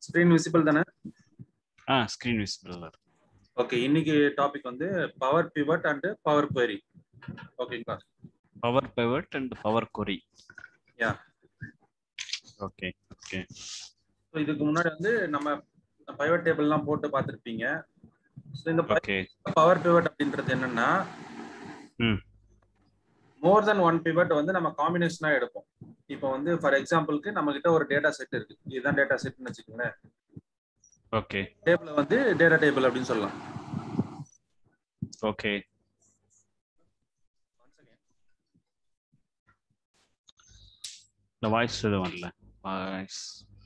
Screen visible தானே ஆ screen visible okay இன்னைக்கு டாபிக் வந்து power pivot and power query ஓகேங்களா power pivot and power query yeah okay okay so இதுக்கு முன்னாடி வந்து நம்ம பைவட் டேபிள்லாம் போட்டு பார்த்துருப்பீங்க ஸோ இந்த ஓகே பவர் பிவட் அப்படின்றது என்னன்னா ம் மோர் தென் ஒன் பிவட் வந்து நம்ம காம்பினேஷனாக எடுப்போம் இப்போ வந்து ஃபார் எக்ஸாம்பிளுக்கு நம்ம கிட்ட ஒரு டேட்டா செட் இருக்கு இதுதான் டேட்டா செட்னு வச்சுக்கோங்களேன் ஓகே டேபிள் வந்து டேட்டா டேபிள் அப்படின்னு சொல்லலாம் ஓகே இந்த வாய்ஸ் எதுவும் வரல வாய்ஸ்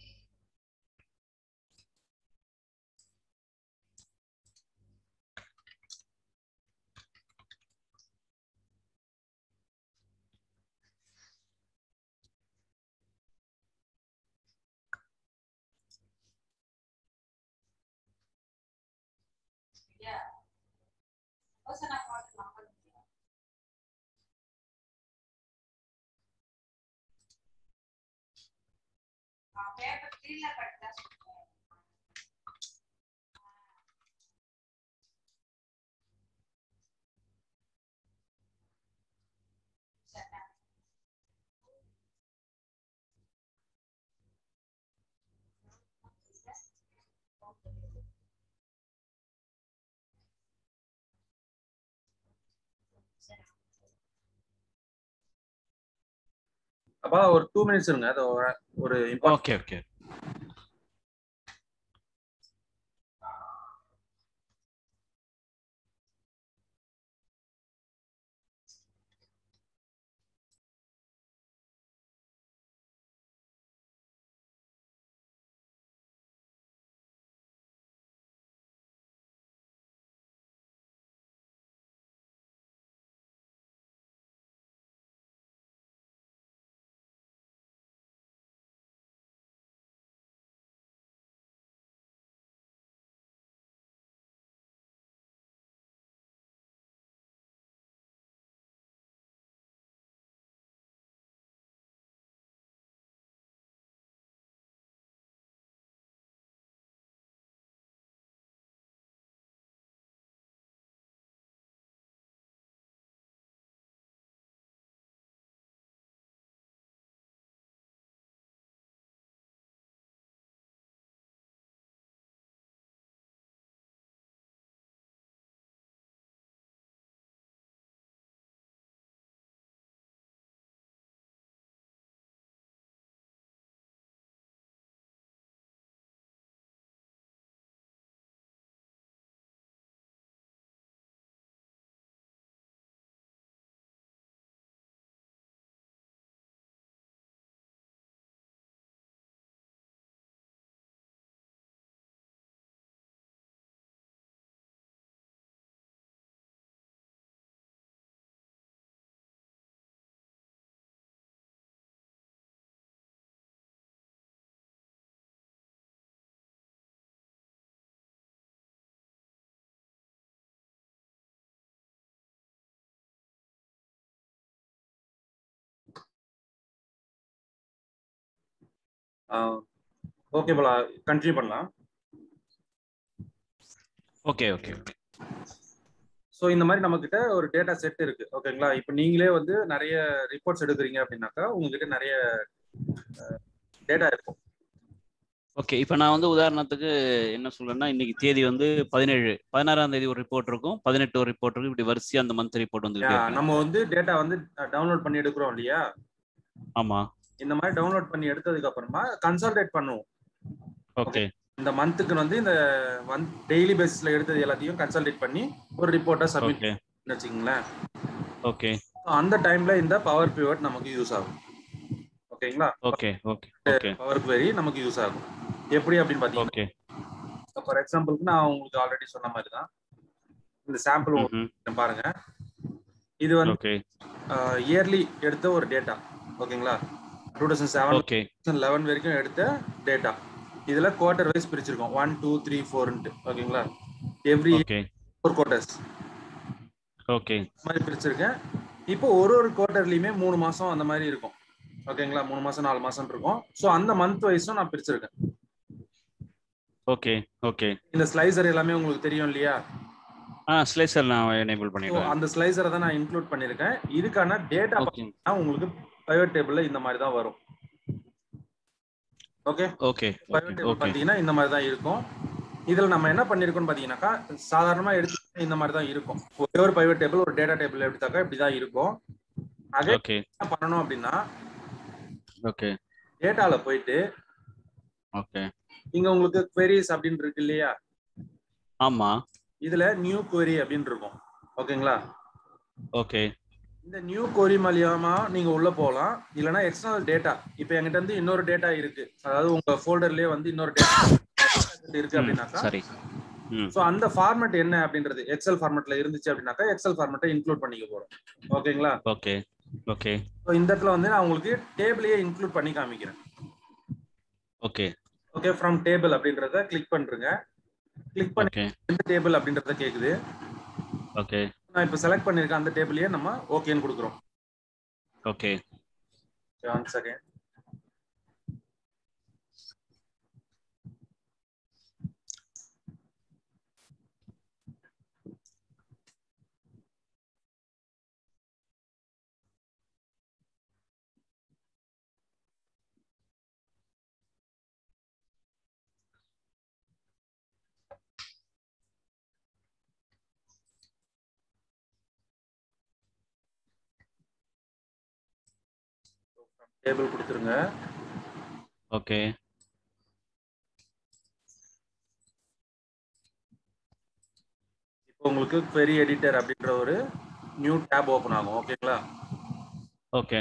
அப்போ ஒரு டூ மினிட்ஸ் இருங்க அது ஒரு- ஒரு இம்பார்ட் ஓகே ஓகே ஓகே போல கண்டினியூ பண்ணலாம் ஓகே ஓகே ஓகே ஸோ இந்த மாதிரி நம்ம கிட்ட ஒரு டேட்டா செட் இருக்கு ஓகேங்களா இப்போ நீங்களே வந்து நிறைய ரிப்போர்ட்ஸ் எடுக்கிறீங்க அப்படின்னாக்கா உங்ககிட்ட நிறைய டேட்டா இருக்கும் ஓகே இப்போ நான் வந்து உதாரணத்துக்கு என்ன சொல்றேன்னா இன்னைக்கு தேதி வந்து பதினேழு பதினாறாம் தேதி ஒரு ரிப்போர்ட் இருக்கும் பதினெட்டு ஒரு ரிப்போர்ட் இருக்கும் இப்படி வரிசையா அந்த மந்த் ரிப்போர்ட் வந்துகிட்டே Yeah, இருக்கும் நம்ம வந்து டேட்டா வந்து டவுன்லோட் பண்ணி எடுக்கிறோம் இல்லையா ஆமா இந்த மாதிரி டவுன்லோட் பண்ணி எடுத்ததுக்கு அப்புறமா கன்சல்டேட் பண்ணுவோம் ஓகே இந்த மந்த்துக்கு வந்து இந்த மந்த் டெய்லி பேசிஸ்ல எடுத்தது எல்லாத்தையும் கன்சல்டேட் பண்ணி ஒரு ரிப்போர்ட்டை சப்மிட் ஓகே பண்ணி வச்சுக்கோங்களேன் ஓகே So, அந்த டைம்ல இந்த பவர் பிவட் நமக்கு யூஸ் ஆகும் ஓகேங்களா okay okay okay power query நமக்கு யூஸ் ஆகும் எப்படி அப்படின்னு பாத்தீங்கன்னா ஓகே ஃபார் எக்ஸாம்பிளுக்கு நான் உங்களுக்கு ஆல்ரெடி சொன்ன மாதிரி தான் இந்த சாம்பிள் ம்ஹும். பாருங்க இது வந்து ஓகே இயர்லி எடுத்த ஒரு டேட்டா ஓகேங்களா two thousand seven okay eleven வரைக்கும் எடுத்த டேட்டா இதுல குவார்டர் வைஸ் பிரிச்சிருக்கோம் ஒன் டூ த்ரீ ஃபோர்ன்ட்டு ஓகேங்களா every okay four quarters okay மாதிரி பிரிச்சிருக்கேன் இப்போ ஒரு ஒரு குவார்டர்லயுமே மூணு மாசம் அந்த மாதிரி இருக்கும் ஓகேங்களா மூணு மாசம் நாலு மாசம் இருக்கும் ஸோ அந்த மந்த் வைஸும் நான் பிரிச்சிருக்கேன் ஓகே ஓகே இந்த ஸ்லைசர் எல்லாமே உங்களுக்கு தெரியும் இல்லையா ஆ ஸ்லைசர் நான் எனேபிள் So, பண்ணிடுவேன் அந்த ஸ்லைசரை தான் நான் இன்க்ளூட் பண்ணியிருக்கேன் இதுக்கான டேட்டா ஓகே உங்களுக்கு பிரைவேட் டேபிள்ல இந்த மாதிரி தான் வரும் okay okay private okay table okay பார்த்தீங்கன்னா இந்த மாதிரி தான் இருக்கும் இதுல நம்ம என்ன பண்ணிருக்கோம்னு பாத்தீங்கன்னாக்கா சாதாரணமா எடுத்து இந்த மாதிரி தான் இருக்கும் ஒரே ஒரு பிரைவேட் டேபிள் ஒரு டேட்டா டேபிள் எடுத்தாக்கா இப்படி தான் இருக்கும் அதே ஓகே என்ன பண்ணணும் அப்படின்னா ஓகே டேட்டால போயிட்டு ஓகே இங்க உங்களுக்கு queries அப்படின்னு இருக்கு இல்லையா ஆமா இதுல நியூ query அப்படின்னு இருக்கும் ஓகேங்களா ஓகே இந்த நியூ query மூலியமா நீங்க உள்ள போகலாம் இல்லைன்னா எக்ஸ்டர்னல் டேட்டா இப்போ என்கிட்ட இருந்து இன்னொரு டேட்டா இருக்கு அதாவது உங்க ஃபோல்டர்லயே வந்து இன்னொரு டேட்டா இருக்கு ம், அப்படின்னாக்கா சரி ம் ஸோ அந்த ஃபார்மேட் என்ன அப்படின்றது எக்ஸல் ஃபார்மேட்ல இருந்துச்சு அப்படின்னாக்கா எக்ஸல் ஃபார்மேட்டை இன்க்ளூட் பண்ணிக்க போறோம் ஓகேங்களா ஓகே ஓகே ஸோ இந்த இடத்துல வந்து நான் உங்களுக்கு டேபிளையே இன்க்ளூட் பண்ணி காமிக்கிறேன் ஓகே ஓகே ஃப்ரம் டேபிள் அப்படின்றத கிளிக் பண்றேங்க கிளிக் பண்ணி ஓகே எந்த டேபிள் அப்படின்றத கேக்குது ஓகே நான் இப்போ செலக்ட் பண்ணிருக்க அந்த டேபிளையே நம்ம ஓகேன்னு கொடுக்குறோம் ஓகே ஒன் செகண்ட் டேபிள் கொடுத்துருங்க ஓகே இப்போ உங்களுக்கு query எடிட்டர் அப்படின்ற ஒரு நியூ டேப் ஓப்பன் ஆகும் ஓகேங்களா ஓகே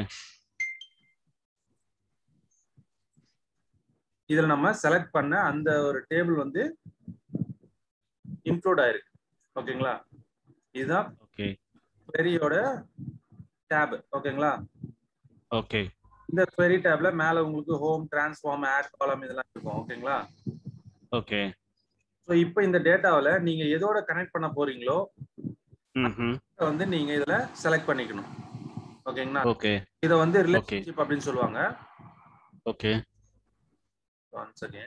இதுல நம்ம செலக்ட் பண்ண அந்த ஒரு டேபிள் வந்து இன்க்ளூட் ஆயிருக்கு ஓகேங்களா இதுதான் ஓகே queryயோட டேப் ஓகேங்களா ஓகே இந்த query டேப்ல மேல உங்களுக்கு ஹோம் டிரான்ஸ்ஃபார்ம் ஆட் காலம் இதெல்லாம் இருக்கும் ஓகேங்களா ஓகே ஸோ இப்போ இந்த டேட்டாவில் நீங்க எதோட கனெக்ட் பண்ண போறீங்களோ ம் அதை வந்து நீங்க இதுல செலக்ட் பண்ணிக்கணும் ஓகேங்களா ஓகே இதை வந்து ரிலேஷன்ஷிப் அப்படின்னு சொல்லுவாங்க ஓகே ஒன்ஸ் அகேன்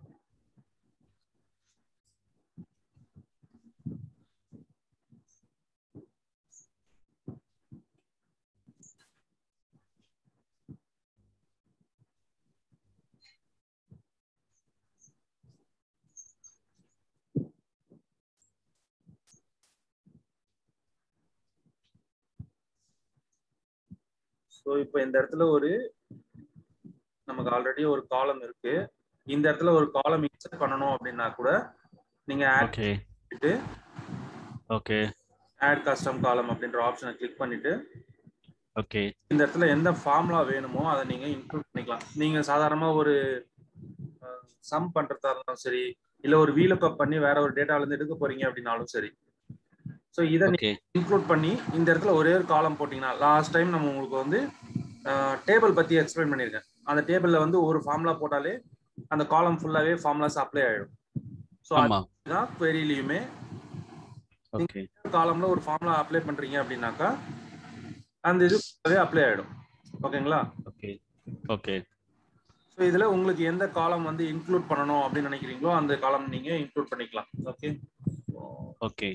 ஸோ இப்போ இந்த இடத்துல ஒரு நமக்கு ஆல்ரெடி ஒரு காலம் இருக்கு இந்த இடத்துல ஒரு காலம் இன்சர்ட் பண்ணணும் அப்படின்னா கூட நீங்க ஆட் ஓகே பண்ணிட்டு ஓகே ஆட் கஸ்டம் காலம் அப்படின்ற ஆப்ஷனை கிளிக் பண்ணிட்டு ஓகே இந்த இடத்துல எந்த ஃபார்முலா வேணுமோ அதை நீங்க இன்க்ளூட் பண்ணிக்கலாம் நீங்க சாதாரணமா ஒரு சம் பண்றதா இருந்தாலும் சரி இல்ல ஒரு வீலக்கப் பண்ணி வேற ஒரு டேட்டால இருந்து எடுக்க போறீங்க அப்படின்னாலும் சரி ஸோ இதை ஓகே இன்க்ளூட் பண்ணி இந்த இடத்துல ஒரே ஒரு காலம் போட்டிங்கன்னா லாஸ்ட் டைம் நம்ம உங்களுக்கு வந்து டேபிள் பத்தி எக்ஸ்பிளைன் பண்ணியிருக்கேன் அந்த டேபிள்ல வந்து ஒரு ஃபார்முலா போட்டாலே அந்த காலம் ஃபுல்லாவே ஃபார்முலாஸ் அப்ளை ஆயிடும் ஸோ ஆமா அதுதான் queryலயுமே ஓகே காலம்ல ஒரு ஃபார்முலா அப்ளை பண்றீங்க அப்படின்னாக்கா அந்த இது அப்ளை ஆயிடும் ஓகேங்களா ஓகே ஓகே ஸோ இதுல உங்களுக்கு எந்த காலம் வந்து இன்க்ளூட் பண்ணணும் அப்படின்னு நினைக்கிறீங்களோ அந்த காலம் நீங்க இன்க்ளூட் பண்ணிக்கலாம் ஓகே ஓகே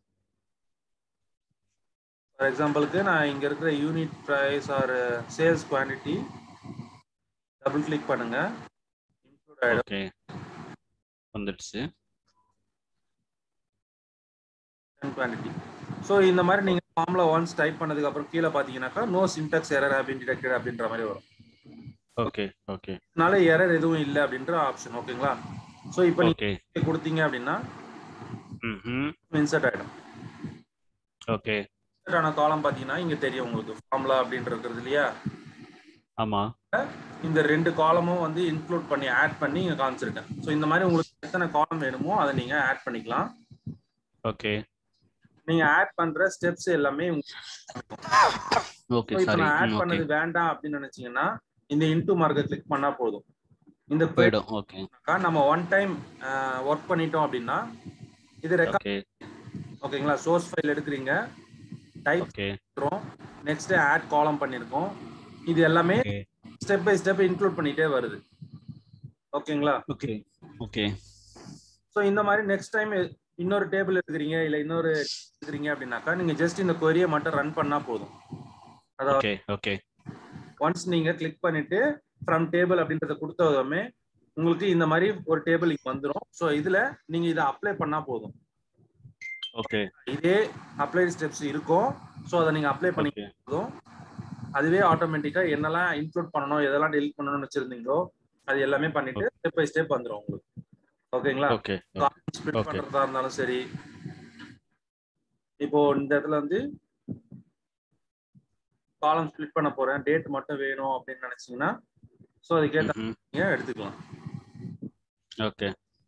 ஃபார் எக்ஸாம்பிளுக்கு நான் இங்க இருக்கிற unit price or sales quantity double click பண்ணுங்க இன்க்ளூட் ஆயிடும் ஓகே வந்துடுச்சு குவான்டிட்டி ஸோ இந்த மாதிரி நீங்க ஃபார்ம்ல ஒன்ஸ் டைப் பண்ணதுக்கு அப்புறம் கீழே பாத்தீங்கன்னாக்கா நோ சின்டாக்ஸ் எரர் அப்படின்னு டிடெக்டட் அப்படின்ற மாதிரி வரும் ஓகே ஓகே அதனால எரர் எதுவும் இல்லை அப்படின்ற ஆப்ஷன் ஓகேங்களா ஸோ இப்போ ஓகே நீங்க கொடுத்தீங்க அப்படின்னா ம் இன்சர்ட் ஆயிடும் ஓகே இன்சர்ட் ஆன காலம் பாத்தீங்கன்னா இங்க தெரியும் உங்களுக்கு ஃபார்முலா அப்படின்றது இருக்கிறது இல்லையா ஆமா இந்த ரெண்டு காலமும் வந்து இன்க்ளூட் பண்ணி ஆட் பண்ணி இங்க காமிச்சிருக்கேன் ஸோ இந்த மாதிரி உங்களுக்கு எத்தனை காலம் வேணுமோ அதை நீங்க ஆட் பண்ணிக்கலாம் ஓகே நீங்க ஆட் பண்ற ஸ்டெப்ஸ் எல்லாமே ஓகே இப்போ சாரி நான் ஆட் ஓகே பண்ணது வேண்டாம் அப்படின்னு நினைச்சீங்கன்னா இந்த இன்டூ மார்க்கை கிளிக் பண்ணா போதும் இந்த போயிடும் ஓகே query நம்ம ஒன் டைம் ஒர்க் பண்ணிட்டோம் அப்படின்னா இது ரெக்கார்ட் ஓகே ஓகேங்களா சோர்ஸ் ஃபைல் எடுக்கிறீங்க டைப் ஓகே பண்றோம் நெக்ஸ்ட் ஆட் காலம் பண்ணிருக்கோம் இது எல்லாமே okay step by step include பண்ணிட்டே வருது ஓகேங்களா ஓகே ஓகே ஸோ இந்த மாதிரி நெக்ஸ்ட் டைம் இன்னொரு டேபிள் எடுக்கிறீங்க இல்ல இன்னொரு எடுக்கிறீங்க அப்படின்னாக்கா நீங்க ஜஸ்ட் இந்த கொரியை மட்டும் ரன் பண்ணா போதும் அதாவது ஓகே ஓகே ஒன்ஸ் நீங்க கிளிக் பண்ணிட்டு ஃப்ரம் டேபிள் அப்படின்றத கொடுத்ததுமே உங்களுக்கு இந்த மாதிரி ஒரு டேபிள் இங்க வந்துடும் ஸோ இதுல நீங்க இதை அப்ளை பண்ணா போதும் ஓகே இதே அப்ளை ஸ்டெப்ஸ் இருக்கும் ஸோ அதை நீங்க அப்ளை பண்ணி ஓகே போதும் அதுவே ஆட்டோமேட்டிக்கா என்னெல்லாம் இன்க்ளூட் பண்ணணும் எதெல்லாம் டெலிட் பண்ணணும்னு வச்சிருந்தீங்களோ அது எல்லாமே பண்ணிட்டு ஸ்டெப் பை ஸ்டெப் வந்துடும் உங்களுக்கு ஓகேங்களா ஓகே ஸ்பிளிட் Okay. பண்றதா இருந்தாலும் சரி இப்போ இந்த இடத்துல வந்து காலம் ஸ்பிளிட் பண்ண போறேன் டேட் மட்டும் வேணும் அப்படின்னு நினைச்சீங்கன்னா ஸோ அதுக்கேற்ற ம்ஹும். நீங்க எடுத்துக்கலாம் ஓகே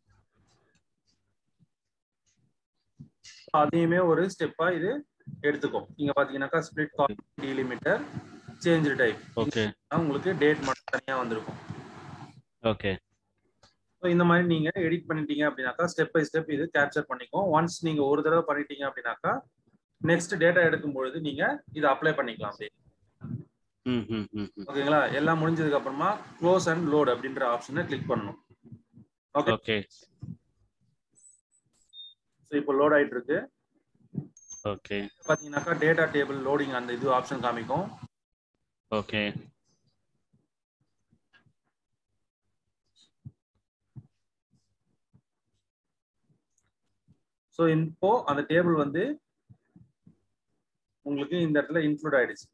அதையுமே ஒரு ஸ்டெப்பா இது எடுத்துக்கும் நீங்க பாத்தீங்கன்னாக்கா split column delimiter change type okay உங்களுக்கு டேட் மட்டும் தனியா வந்திருக்கும் ஓகே ஸோ இந்த மாதிரி நீங்க எடிட் பண்ணிட்டீங்க அப்படின்னாக்கா ஸ்டெப் பை ஸ்டெப் இது கேப்சர் பண்ணிக்கும் ஒன்ஸ் நீங்க ஒரு தடவை பண்ணிட்டீங்க அப்படின்னாக்கா நெக்ஸ்ட் டேட்டா எடுக்கும் பொழுது நீங்க இதை அப்ளை பண்ணிக்கலாம் அப்படியே ம் ம் ம் ம். ஓகேங்களா எல்லாம் முடிஞ்சதுக்கு அப்புறமா க்ளோஸ் அண்ட் லோட் அப்படின்ற ஆப்ஷனை கிளிக் பண்ணணும் ஓகே ஓகே ஸோ இப்போ லோட் ஆயிட்டு இருக்கு ஓகே பாத்தீங்கன்னாக்கா டேட்டா டேபிள் லோடிங் அந்த இது ஆப்ஷன் காமிக்கும் ஓகே ஸோ இப்போ அந்த டேபிள் வந்து உங்களுக்கு இந்த இடத்துல இன்க்ளூட் ஆயிடுச்சு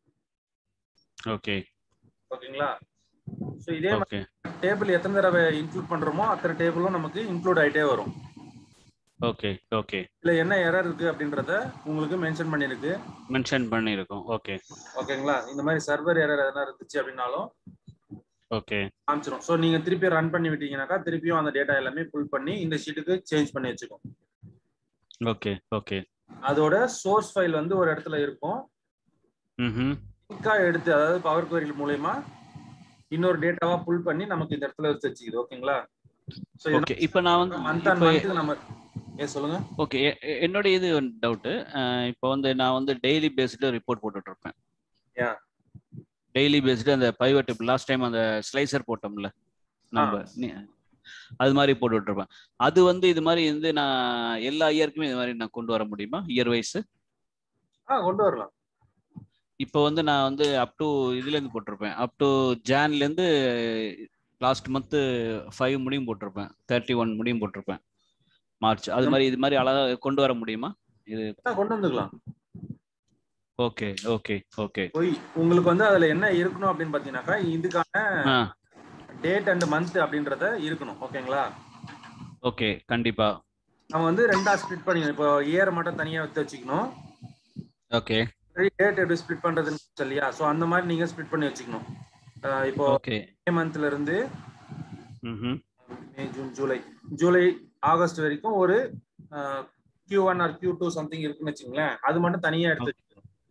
ஓகே ஓகேங்களா ஸோ இதே ஓகே டேபிள் எத்தனை தடவை இன்க்ளூட் பண்றோமோ அத்தனை டேபிளும் நமக்கு இன்க்ளூட் ஆயிட்டே வரும் ஓகே ஓகே இதுல என்ன எரர் இருக்கு அப்படின்றத உங்களுக்கு மென்ஷன் பண்ணிருக்கு மென்ஷன் பண்ணியிருக்கோம் ஓகே ஓகேங்களா இந்த மாதிரி சர்வர் எரர் எதனா இருந்துச்சு அப்படின்னாலும் ஓகே காமிச்சிரும் ஸோ நீங்க திருப்பி ரன் பண்ணி விட்டீங்கன்னாக்கா திருப்பியும் அந்த டேட்டா எல்லாமே புல் பண்ணி இந்த ஷீட்டுக்கு சேஞ்ச் பண்ணி வச்சுக்கும் ஓகே ஓகே அதோட சோர்ஸ் ஃபைல் வந்து ஒரு இடத்துல இருக்கும் ம் லிங்கா எடுத்து அதாவது பவர் query மூலயமா இன்னொரு டேட்டாவா புல் பண்ணி நமக்கு இந்த இடத்துல எடுத்து வச்சுக்குது ஓகேங்களா ஸோ ஓகே இப்போ நான் வந்து மந்த் அண்ட் இப்போ மந்த் நம்ம ஏன் சொல்லுங்க ஓகே என்னோட இது டவுட்டு இப்போ வந்து நான் வந்து டெய்லி பேஸ்டு ரிப்போர்ட் போட்டுட்டு இருப்பேன் Yeah. டெய்லி பேஸ்டு அந்த பைவட் லாஸ்ட் டைம் அந்த ஸ்லைசர் போட்டோம்ல நம்ம நீ- அது மாதிரி போட்டுட்டு இருப்பேன் அது வந்து இது மாதிரி வந்து நான் எல்லா இயருக்குமே இது மாதிரி நான் கொண்டு வர முடியுமா இயர் வைஸ் ஆ கொண்டு வரலாம் இப்போ வந்து நான் வந்து அப் டு இதுல இருந்து போட்டிருப்பேன் அப் டு ஜான்ல இருந்து லாஸ்ட் மந்த் ஃபைவ் முடியும் போட்டிருப்பேன் தேர்ட்டி ஒன் முடியும் போட்டிருப்பேன் மார்ச் அது மாதிரி இது மாதிரி அழகா கொண்டு வர முடியுமா இது ஆ, கொண்டு வந்துக்கலாம் ஓகே ஓகே ஓகே போய் உங்களுக்கு வந்து அதுல என்ன இருக்கணும் அப்படின்னு பாத்தீங்கன்னாக்கா இதுக்கான ஆ டேட் அண்ட் மந்த் அப்படின்றத இருக்கணும் ஓகேங்களா ஓகே கண்டிப்பா நம்ம வந்து ரெண்டா ஸ்ப்ளிட் பண்ணிக்கணும் இப்போ இயர் மட்டும் தனியா எடுத்து வச்சுக்கணும் ஓகே டேட் எப்படி ஸ்ப்ளிட் பண்றதுன்னு சொல்லியா ஸோ அந்த மாதிரி நீங்க ஸ்ப்ளிட் பண்ணி வச்சுக்கணும் அஹ் இப்போ ஓகே மே மந்த்ல இருந்து ம் May June July July August வரைக்கும் ஒரு Q one or Q two something இருக்குன்னு வச்சுங்களேன் அது மட்டும் தனியா எடுத்து வச்சுக்கணும்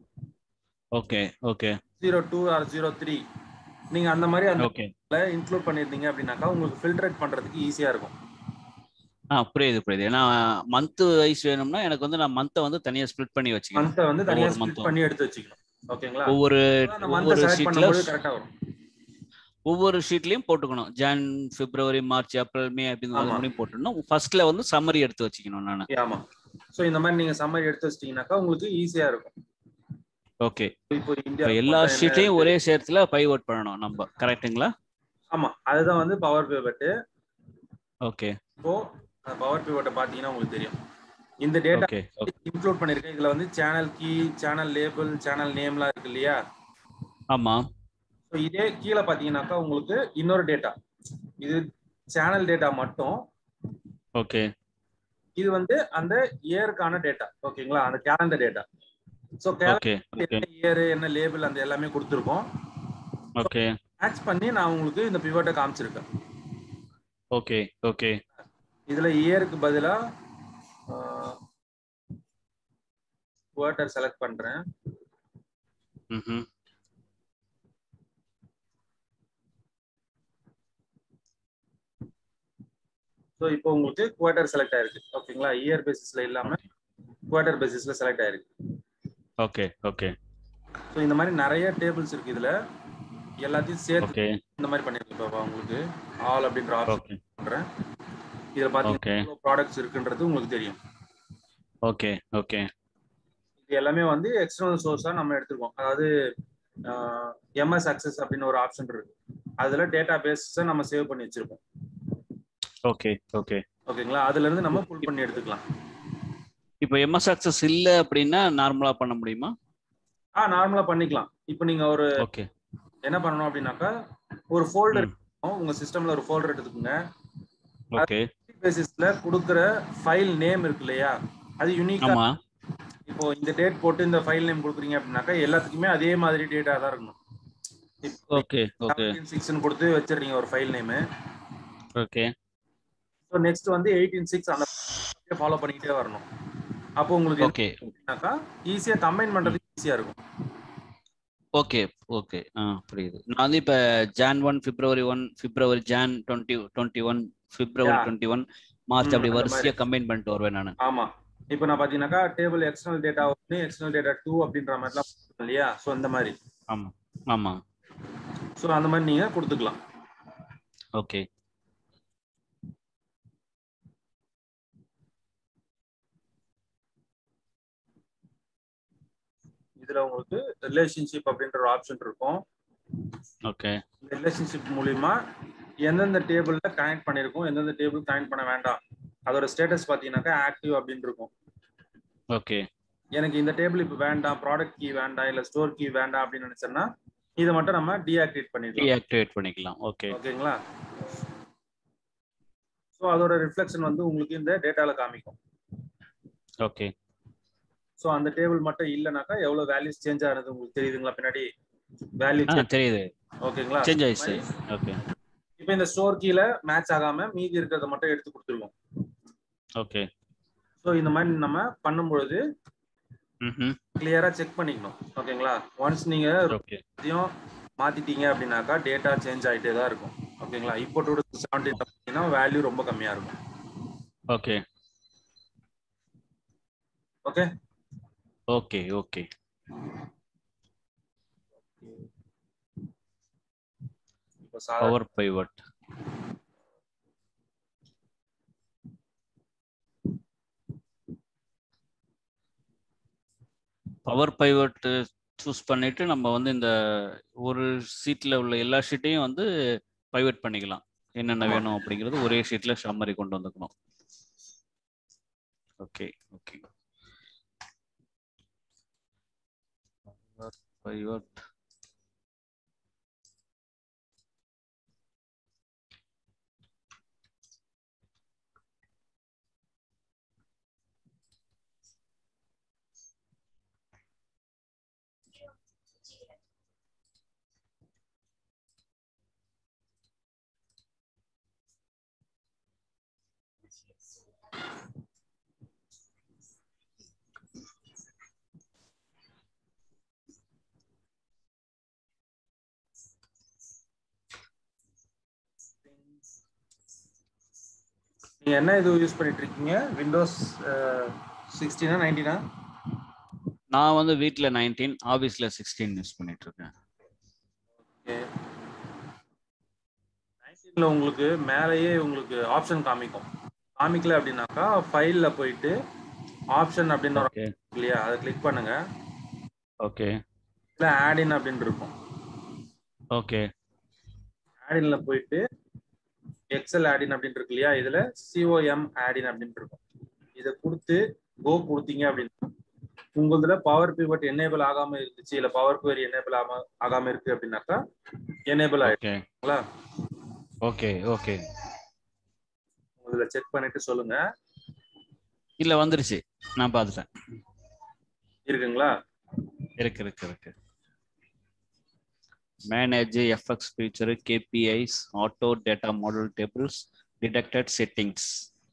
okay okay zero two or zero three நீங்க அந்த மாதிரி அந்த ஓகே இன்க்ளூட் பண்ணிருந்தீங்க அப்படின்னாக்கா உங்களுக்கு ஃபில்டரேட் பண்றதுக்கு ஈஸியா இருக்கும் ஆ புரியுது புரியுது ஏன்னா மந்த் வைஸ் வேணும்னா எனக்கு வந்து நான் மந்த்தை வந்து தனியா ஸ்ப்ளிட் பண்ணி வச்சுக்கணும் மந்த்தை வந்து தனியா ஒவ்வொரு ஸ்ப்ளிட் month-உம். பண்ணி எடுத்து வச்சுக்கணும் ஓகேங்களா ஒவ்வொரு அந்த மந்த்தை ஒவ்வொரு செலக்ட் ஷீட்ல பண்ணும்போது கரெக்டா வரும் ஒவ்வொரு ஷீட்லயும் போட்டுக்கணும் Jan February March April May அப்படின்னு ஆமா. முடியும் போட்டுடணும் ஃபர்ஸ்ட்ல வந்து சம்மரி எடுத்து வச்சுக்கணும் நான் ஆமா சோ இந்த மாதிரி நீங்க சம்மரி எடுத்து வச்சிட்டீங்கன்னாக்கா உங்களுக்கு ஈஸியா இருக்கும் ஓகே இப்போ இந்தியா இப்போ எல்லா ஷீட்லயும் ஒரே சேர்த்துல பைவோட் பண்ணணும் நம்ம கரெக்ட்டுங்களா ஆமா அதுதான் வந்து பவர் பிவட் ஓகே இப்போ பவர் பிவட்டை பாத்தீங்கன்னா உங்களுக்கு தெரியும் இந்த டேட்டா ஓகே இன்க்ளூட் பண்ணிருக்கேன் இதுல வந்து channel key channel label channel நேம்லாம் இருக்கு இல்லையா ஆமா ஸோ இதே கீழே பாத்தீங்கன்னாக்கா உங்களுக்கு இன்னொரு டேட்டா இது சேனல் டேட்டா மட்டும் ஓகே இது வந்து அந்த இயருக்கான டேட்டா ஓகேங்களா அந்த calendar data so okay okay என்ன இயர் என்ன லேபிள் அந்த எல்லாமே கொடுத்துருக்கோம் ஓகே மேட்ச் பண்ணி நான் உங்களுக்கு இந்த பிவட்டை காமிச்சிருக்கேன் ஓகே ஓகே இதுல இயருக்கு பதிலா குவார்டர் செலக்ட் பண்றேன் ம் ஸோ இப்போ உங்களுக்கு குவார்டர் செலக்ட் ஆயிருக்கு ஓகேங்களா இயர் பேசிஸ்ல இல்லாம குவார்டர் பேசிஸ்ல செலக்ட் ஆயிருக்கு ஓகே ஓகே ஸோ இந்த மாதிரி நிறைய டேபிள்ஸ் இருக்கு இதுல எல்லாத்தையும் சேர்த்து ஓகே இந்த மாதிரி பண்ணிருக்கேன் பாப்பா உங்களுக்கு ஆல் அப்படின்ற ஆப்ஷன் ஓகே பண்றேன் இதுல பாத்தீங்கன்னா ஓகே எவ்வளவு ப்ராடக்ட்ஸ் இருக்குன்றது உங்களுக்கு தெரியும் ஓகே ஓகே இது எல்லாமே வந்து எக்ஸ்டர்னல் சோர்ஸா நம்ம எடுத்துருக்கோம் அதாவது எம்எஸ் அக்சஸ் அப்படின்னு ஒரு ஆப்ஷன் இருக்கு அதுல டேட்டா பேஸை நம்ம சேவ் பண்ணி வச்சிருக்கோம் ஓகே ஓகே ஓகேங்களா அதுல இருந்து நம்ம புல் பண்ணி எடுத்துக்கலாம் இப்போ எம்எஸ் ஆக்சஸ் இல்ல அப்படின்னா நார்மலா பண்ண முடியுமா ஆ நார்மலா பண்ணிக்கலாம் இப்போ நீங்க ஒரு ஓகே என்ன பண்ணணும் அப்படின்னாக்கா ஒரு ஃபோல்டர் ம். உங்க சிஸ்டம்ல ஒரு ஃபோல்டர் எடுத்துக்கோங்க ஓகே பேசிஸ்ல கொடுக்குற ஃபைல் நேம் இருக்கு இல்லையா அது யூனிக்கா ஆமா இப்போ இந்த டேட் போட்டு இந்த ஃபைல் நேம் கொடுக்குறீங்க அப்படின்னாக்கா எல்லாத்துக்குமே அதே மாதிரி டேட்டா தான் இருக்கணும் ஓகே ஓகே சிக்ஸ்னு கொடுத்து வச்சிடுறீங்க ஒரு file name okay so next வந்து எயிட்டீன் சிக்ஸ் அந்த ஃபாலோ பண்ணிக்கிட்டே வரணும் அப்போ உங்களுக்கு ஓகே என்னன்னாக்கா ஈஸியா கம்பைன் பண்றதுக்கு ஈஸியா இருக்கும் ஓகே ஓகே ஆ புரியுது நான் வந்து இப்போ Jan one February one February Jan twenty twenty one February Yeah. Twenty one March ம், அப்படி அந்த வரிசையா கம்பைன் பண்ணிட்டு வருவேன் நான் ஆமா இப்போ நான் பாத்தீங்கன்னாக்கா டேபிள் எக்ஸ்டர்னல் டேட்டா ஒன்று எக்ஸ்டர்னல் டேட்டா டூ அப்படின்ற மாதிரிலாம் போட்டிருக்கோம் இல்லையா ஸோ இந்த மாதிரி ஆமா ஆமா ஸோ அந்த மாதிரி நீங்க கொடுத்துக்கலாம் ஓகே இதுல உங்களுக்கு ரிலேஷன்ஷிப் அப்படின்ற ஒரு ஆப்ஷன் இருக்கும் ஓகே இந்த ரிலேஷன்ஷிப் மூலியமா எந்தெந்த டேபிள்ல கனெக்ட் பண்ணிருக்கோம் எந்தெந்த டேபிள் கனெக்ட் பண்ண வேண்டாம் அதோட ஸ்டேட்டஸ் பாத்தீங்கன்னாக்கா ஆக்டிவ் அப்படின்னு இருக்கும் ஓகே எனக்கு இந்த டேபிள் இப்போ வேண்டாம் ப்ராடக்ட் கீ வேண்டாம் இல்ல ஸ்டோர் கீ வேண்டாம் அப்படின்னு நினைச்சேன்னா இதை மட்டும் நம்ம டீஆக்டிவேட் பண்ணிடலாம் டீஆக்டிவேட் பண்ணிக்கலாம் ஓகே ஓகேங்களா ஸோ அதோட ரிஃப்ளெக்ஷன் வந்து உங்களுக்கு இந்த டேட்டால காமிக்கும் ஓகே ஸோ அந்த டேபிள் மட்டும் இல்லைனாக்கா எவ்வளவு வேல்யூஸ் சேஞ்ச் ஆகுது உங்களுக்கு தெரியுதுங்களா பின்னாடி வேல்யூ ஆ தெரியுது ஓகேங்களா சேஞ்ச் ஆயிடுச்சு ஓகே இப்போ இந்த ஸ்டோர் கீழ மேட்ச் ஆகாம மீதி இருக்கிறத மட்டும் எடுத்து கொடுத்துருவோம் ஓகே ஸோ இந்த மாதிரி நம்ம பண்ணும்பொழுது ம் கிளியரா செக் பண்ணிக்கணும் ஓகேங்களா ஒன்ஸ் நீங்க ஓகே எல்லாத்தையும் மாத்திட்டீங்க அப்படின்னாக்கா டேட்டா சேஞ்ச் ஆயிட்டே தான் இருக்கும் ஓகேங்களா இப்போ டூ செவன்டீன் பார்த்தீங்கன்னா வேல்யூ ரொம்ப கம்மியா இருக்கும் ஓகே ஓகே ஓகே ஓகே இப்போ சாதாரண power pivot power pivot choose பண்ணிட்டு நம்ம வந்து இந்த ஒரு சீட்ல உள்ள எல்லா ஷீட்டையும் வந்து பைவட் பண்ணிக்கலாம் என்னென்ன ஆமா. வேணும் அப்படிங்கிறது ஒரே ஷீட்ல சம்மரி கொண்டு வந்துக்கணும் ஓகே ஓகே பைவட் நீங்க என்ன இது யூஸ் பண்ணிட்டு இருக்கீங்க விண்டோஸ் சிக்ஸ்டீனா நைன்டீனா நான் வந்து வீட்ல நைன்டீன் ஆபீஸ்ல சிக்ஸ்டீன் யூஸ் பண்ணிட்டு இருக்கேன் நைன்டீன்ல உங்களுக்கு மேலேயே உங்களுக்கு ஆப்ஷன் காமிக்கும் காமிக்கல அப்படின்னாக்கா ஃபைல்ல போயிட்டு ஆப்ஷன் அப்படின்னு ஒரு ஓகே option இருக்கு இல்லையா அதை கிளிக் பண்ணுங்க ஓகே இல்ல ஆட் இன் அப்படின்னு இருக்கும் ஓகே ஆட் இன்ல போயிட்டு எக்ஸல் ஆட் இன் அப்படின்னு இருக்கு இல்லையா இதுல சிஓஎம் ஆட் இன் அப்படின்னு இருக்கும் இதை கொடுத்து கோ கொடுத்தீங்க அப்படின்னா உங்களதுல பவர் பிவட் எனேபிள் ஆகாம இருந்துச்சு இல்ல பவர் குவரி எனேபிள் ஆகாம ஆகாம இருக்கு அப்படின்னாக்கா எனேபிள் ஆயிடுங்களா ஓகே ஓகே ஓகே உங்களை செக் பண்ணிட்டு சொல்லுங்க இல்ல வந்துருச்சு நான் பார்த்துட்டேன் இருக்குங்களா இருக்கு இருக்கு இருக்கு manage FX feature KPIs auto data model tables detected settings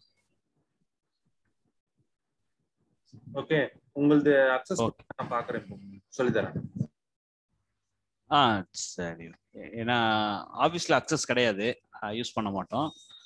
okay உங்களது அக்சஸ் ஓகே நான் பாக்குறேன் இப்போ சொல்லித்தரேன் ஆ சரி ஏன்னா ஆஃபீஸில் அக்சஸ் கிடையாது யூஸ் பண்ண மாட்டோம்